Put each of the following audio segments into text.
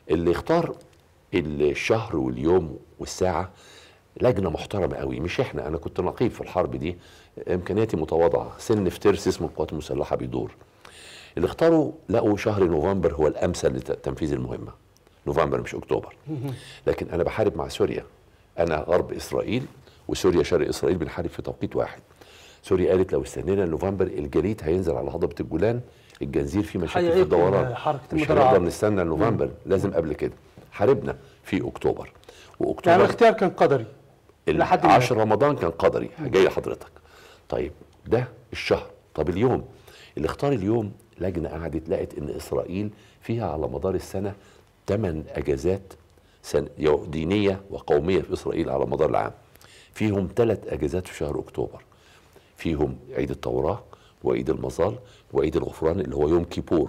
اللي اختار الشهر واليوم والساعه لجنه محترمه قوي مش احنا انا كنت نقيب في الحرب دي امكانياتي متواضعه سن في ترس اسمه القوات المسلحه بيدور اللي اختاروا لقوا شهر نوفمبر هو الامثل لتنفيذ المهمه نوفمبر مش اكتوبر لكن انا بحارب مع سوريا انا غرب اسرائيل وسوريا شرق اسرائيل بنحارب في توقيت واحد سوريا قالت لو استنينا نوفمبر الجليد هينزل على هضبه الجولان الجنزير فيه مشاكل في هيعيق الدوران حركة مش المدرعات. هنقدر نستنى نوفمبر لازم قبل كده حاربنا في اكتوبر يعني واكتوبر الاختيار كان قدري لحد ما 10 رمضان كان قدري جاي لحضرتك طيب ده الشهر طب اليوم اللي اختار اليوم لجنه قعدت لقت ان اسرائيل فيها على مدار السنه ثمان اجازات سن يو- دينيه وقوميه في اسرائيل على مدار العام فيهم ثلاث اجازات في شهر اكتوبر فيهم عيد التوراه وعيد المظال وعيد الغفران اللي هو يوم كيبور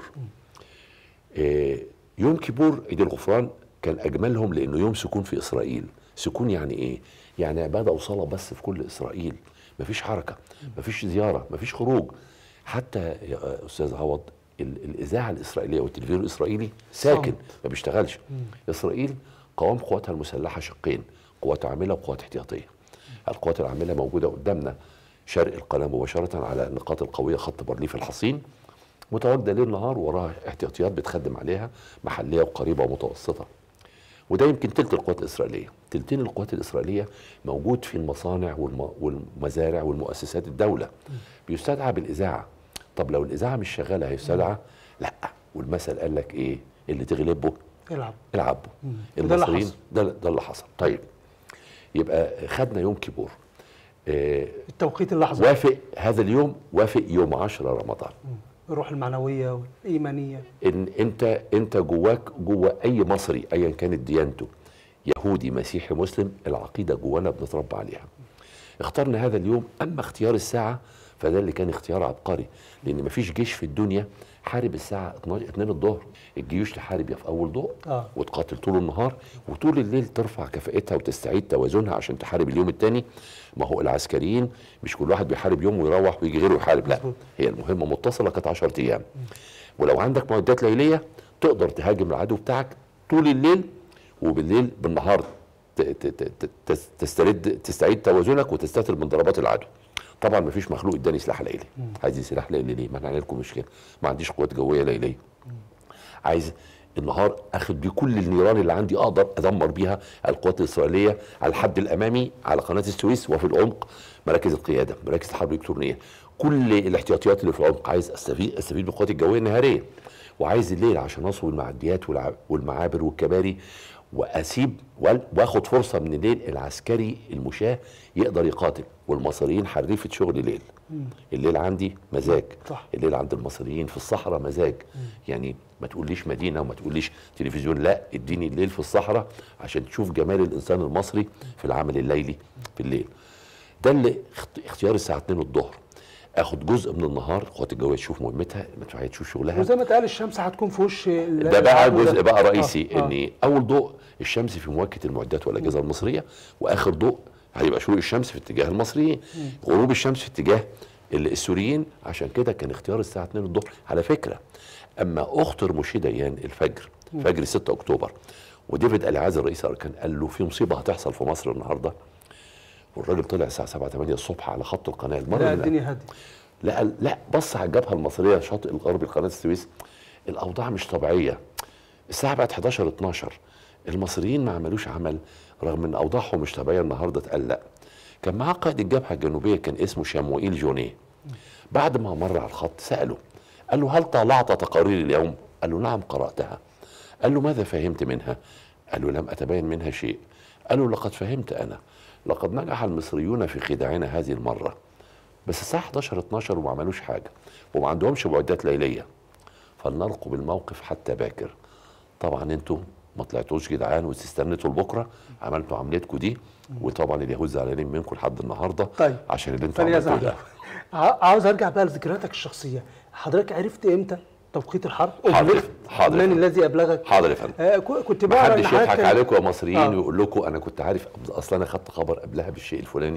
آه، يوم كيبور عيد الغفران كان اجملهم لانه يوم سكون في اسرائيل سكون يعني ايه يعني عباده وصلاه بس في كل اسرائيل مفيش حركه مفيش زياره مفيش خروج حتى يا استاذ عوض ال- الاذاعه الاسرائيليه والتلفزيون الاسرائيلي ساكن ما بيشتغلش اسرائيل قوام قواتها المسلحه شقين قوات عامله وقوات احتياطيه القوات العامله موجوده قدامنا شرق القناه مباشره على النقاط القويه خط بارليف الحصين متواجده ليل نهار وراها احتياطيات بتخدم عليها محليه وقريبه ومتوسطه وده يمكن تلت القوات الاسرائيليه تلتين القوات الاسرائيليه موجود في المصانع والم... والمزارع والمؤسسات الدوله بيستدعى بالاذاعه طب لو الاذاعه مش شغاله هيستدعى لا والمثل قال لك ايه اللي تغلبه العب العبوا وده اللي المصريين حصل. ده ده اللي حصل طيب يبقى خدنا يوم كيبور آه التوقيت اللحظه وافق هذا اليوم وافق يوم 10 رمضان الروح المعنويه والايمانيه ان انت انت جواك جوا اي مصري ايا كانت ديانته يهودي مسيحي مسلم العقيده جوانا بنتربى عليها اخترنا هذا اليوم اما اختيار الساعه فده اللي كان اختيار عبقري لان مفيش جيش في الدنيا حارب الساعه 12 2 الظهر الجيوش تحارب يا في اول ضوء آه. وتقاتل طول النهار وطول الليل ترفع كفاءتها وتستعيد توازنها عشان تحارب اليوم الثاني ما هو العسكريين مش كل واحد بيحارب يوم ويروح ويجي غيره يحارب لا مظبوط. هي المهمه متصله كانت 10 ايام ولو عندك معدات ليليه تقدر تهاجم العدو بتاعك طول الليل وبالليل بالنهار ت- ت- ت- ت- تسترد تستعيد توازنك وتستتر من ضربات العدو طبعا ما فيش مخلوق اداني سلاح ليلي عايز سلاح ليلي ليه ما انا لكم مشكله ما عنديش قوات جويه ليليه عايز النهار اخد بيه كل النيران اللي عندي اقدر ادمر بيها القوات الاسرائيليه على الحد الامامي على قناه السويس وفي العمق مراكز القياده مراكز الحرب الالكترونيه كل الاحتياطيات اللي في العمق عايز استفيد استفيد بالقوات الجويه النهاريه وعايز الليل عشان اصل المعديات والع- والمعابر والكباري واسيب وال- واخد فرصه من الليل العسكري المشاه يقدر يقاتل والمصريين حريفه شغل ليل الليل عندي مزاج صح. الليل عند المصريين في الصحراء مزاج يعني ما تقوليش مدينه وما تقوليش تلفزيون لا اديني الليل في الصحراء عشان تشوف جمال الانسان المصري في العمل الليلي في الليل ده اللي اخت- اختيار الساعه 2 الظهر اخد جزء من النهار القوات الجويه تشوف مهمتها المدفعيه تشوف شغلها وزي ما اتقال الشمس هتكون في وش ال- ده بقى العدو ده. جزء بقى رئيسي آه. آه. ان اول ضوء الشمس في مواجهه المعدات والاجهزه المصريه واخر ضوء هيبقى شروق الشمس في اتجاه المصريين غروب الشمس في اتجاه ال- السوريين عشان كده كان اختيار الساعه 2 الظهر على فكره اما اخطر مشي ديان الفجر فجر 6 اكتوبر وديفيد اليعاز الرئيس الاركان قال له في مصيبه هتحصل في مصر النهارده والراجل طلع الساعه 7 8 الصبح على خط القناه المره لا اللي الدنيا هاديه لا لا بص على الجبهه المصريه شاطئ الغربي لقناه السويس الاوضاع مش طبيعيه الساعه بقت 11 12 المصريين ما عملوش عمل رغم ان اوضاعهم مش طبيعيه النهارده تقلق كان معاه قائد الجبهه الجنوبيه كان اسمه شاموئيل جونيه بعد ما مر على الخط ساله قال له هل طالعت تقارير اليوم قال له نعم قراتها قال له ماذا فهمت منها قال له لم اتبين منها شيء قال له لقد فهمت انا لقد نجح المصريون في خداعنا هذه المره بس الساعه 11 12 وما عملوش حاجه وما عندهمش معدات ليليه فلنرقب الموقف حتى باكر طبعا انتوا ما طلعتوش جدعان واستنيتوا لبكره عملتوا عملتكم دي وطبعا اليهود زعلانين منكم لحد النهارده طيب. عشان اللي انتوا ثانية عملتوه زعل ده ع- عاوز ارجع بقى لذكرياتك الشخصيه حضرتك عرفت امتى توقيت الحرب حاضر. أبلغت؟ حاضر. من الذي ابلغك حاضر يا فندم آه كو- كنت بقرا محدش إن حضرتك يضحك كان- عليكم يا مصريين آه. ويقول لكم انا كنت عارف اصلا انا خدت خبر قبلها بالشيء الفلاني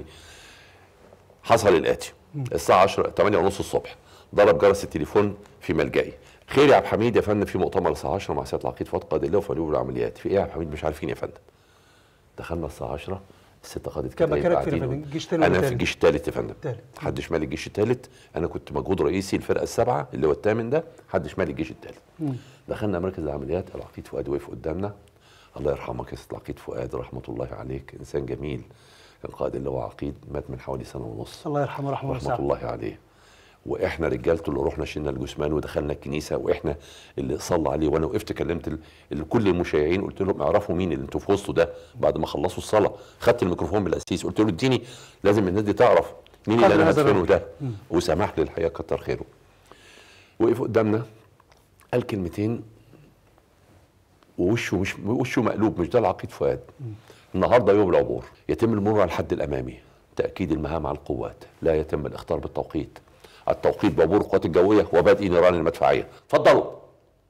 حصل الاتي الساعه 10 8 ونص الصبح ضرب جرس التليفون في ملجئي خير يا عبد الحميد يا فندم في مؤتمر الساعه 10 مع سياده العقيد فؤاد قائد الله وفريق العمليات في ايه يا عبد الحميد مش عارفين يا فندم دخلنا الساعه 10 الست قادت كان كده مكانك فين يا قاعدين. فندم؟ الجيش التاني ولا انا في التالت؟ الجيش الثالث يا فندم التالت. حد شمال الجيش الثالث انا كنت مجهود رئيسي الفرقه السابعه اللي هو الثامن ده حد شمال الجيش الثالث دخلنا مركز العمليات العقيد فؤاد وقف قدامنا الله يرحمك يا سيد العقيد فؤاد رحمه الله عليك انسان جميل كان قائد اللي هو عقيد مات من حوالي سنه ونص الله يرحمه رحمه رحمه واسعه الله عليه واحنا رجالته اللي رحنا شلنا الجثمان ودخلنا الكنيسه واحنا اللي صلى عليه وانا وقفت كلمت ال- ال- كل المشيعين قلت لهم اعرفوا مين اللي انتوا في وسطه ده بعد ما خلصوا الصلاه خدت الميكروفون بالاسيس قلت له اديني لازم الناس دي تعرف مين اللي قدر انا هذا هدفنه الرجل. ده وسمح لي الحقيقه كتر خيره وقف قدامنا قال كلمتين ووشه مش وشه مقلوب مش ده العقيد فؤاد النهارده يوم العبور يتم المرور على الحد الامامي تاكيد المهام على القوات لا يتم الاختار بالتوقيت التوقيت بعبور القوات الجويه وبدء نيران المدفعيه اتفضلوا يا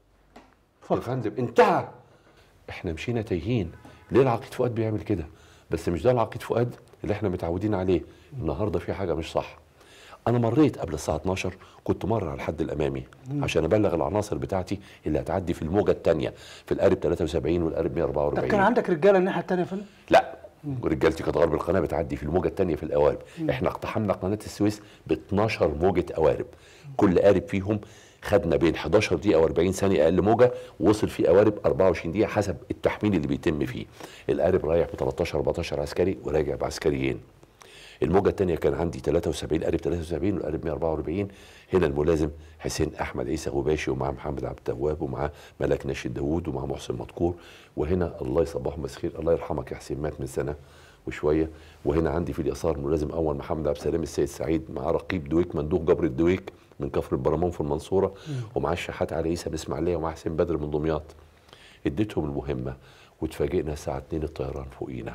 اتفضل. فندم انتهى احنا مشينا تايهين ليه العقيد فؤاد بيعمل كده بس مش ده العقيد فؤاد اللي احنا متعودين عليه النهارده في حاجه مش صح انا مريت قبل الساعه 12 كنت مره على الحد الامامي عشان ابلغ العناصر بتاعتي اللي هتعدي في الموجه الثانيه في القارب 73 والقارب طب 144 كان عندك رجاله الناحيه الثانيه يا فندم لا رجالتي كانت غرب القناه بتعدي في الموجه الثانيه في القوارب احنا اقتحمنا قناه السويس ب 12 موجه قوارب كل قارب فيهم خدنا بين 11 دقيقه و40 ثانيه اقل موجه وصل فيه قوارب 24 دقيقه حسب التحميل اللي بيتم فيه القارب رايح ب 13 14 عسكري وراجع بعسكريين الموجه الثانيه كان عندي 73 قارب 73 والقارب 144 هنا الملازم حسين احمد عيسى غباشي ومعاه محمد عبد التواب ومعاه ملك ناشد داوود ومعاه محسن مذكور وهنا الله يصبحه مسخير الله يرحمك يا حسين مات من سنه وشويه وهنا عندي في اليسار ملازم اول محمد عبد السلام السيد سعيد معاه رقيب دويك مندوب جبر الدويك من كفر البرامون في المنصوره ومعاه الشحات علي عيسى من اسماعيليه ومعاه حسين بدر من دمياط اديتهم المهمه واتفاجئنا الساعه 2 الطيران فوقينا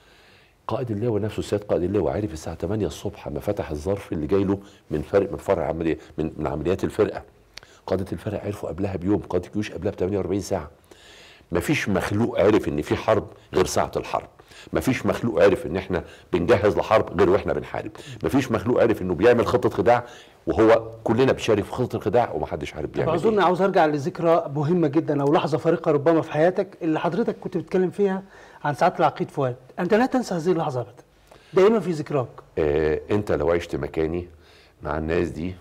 قائد اللواء نفسه السيد قائد اللواء عرف الساعه 8 الصبح ما فتح الظرف اللي جاي له من فرق من فرع عمليه من, من عمليات الفرقه قاده الفرقه عرفوا قبلها بيوم قاده الجيوش قبلها ب 48 ساعه ما فيش مخلوق عرف ان في حرب غير ساعه الحرب ما فيش مخلوق عرف ان احنا بنجهز لحرب غير واحنا بنحارب ما فيش مخلوق عرف انه بيعمل خطه خداع وهو كلنا بنشارك في خطه الخداع ومحدش عارف طب بيعمل اظن ايه عاوز ارجع لذكرى مهمه جدا او لحظه فارقه ربما في حياتك اللي حضرتك كنت بتتكلم فيها عن سعاده العقيد فؤاد انت لا تنسى هذه اللحظه ابدا دائما في ذكراك آه انت لو عشت مكاني مع الناس دي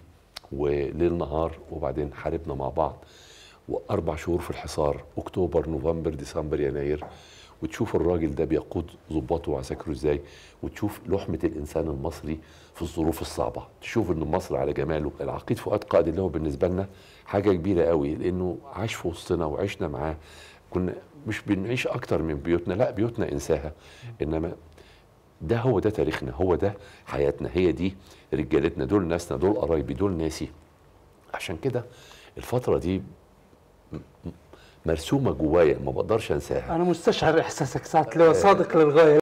وليل نهار وبعدين حاربنا مع بعض واربع شهور في الحصار اكتوبر نوفمبر ديسمبر يناير وتشوف الراجل ده بيقود ضباطه وعساكره ازاي وتشوف لحمه الانسان المصري في الظروف الصعبه تشوف ان مصر على جماله العقيد فؤاد قائد اللي هو بالنسبه لنا حاجه كبيره قوي لانه عاش في وسطنا وعشنا معاه كنا مش بنعيش اكتر من بيوتنا لا بيوتنا انساها انما ده هو ده تاريخنا هو ده حياتنا هي دي رجالتنا دول ناسنا دول قرايبي دول ناسي عشان كده الفترة دي م- م- مرسومة جوايا ما بقدرش انساها انا مستشعر احساسك سعاده اللواء صادق للغايه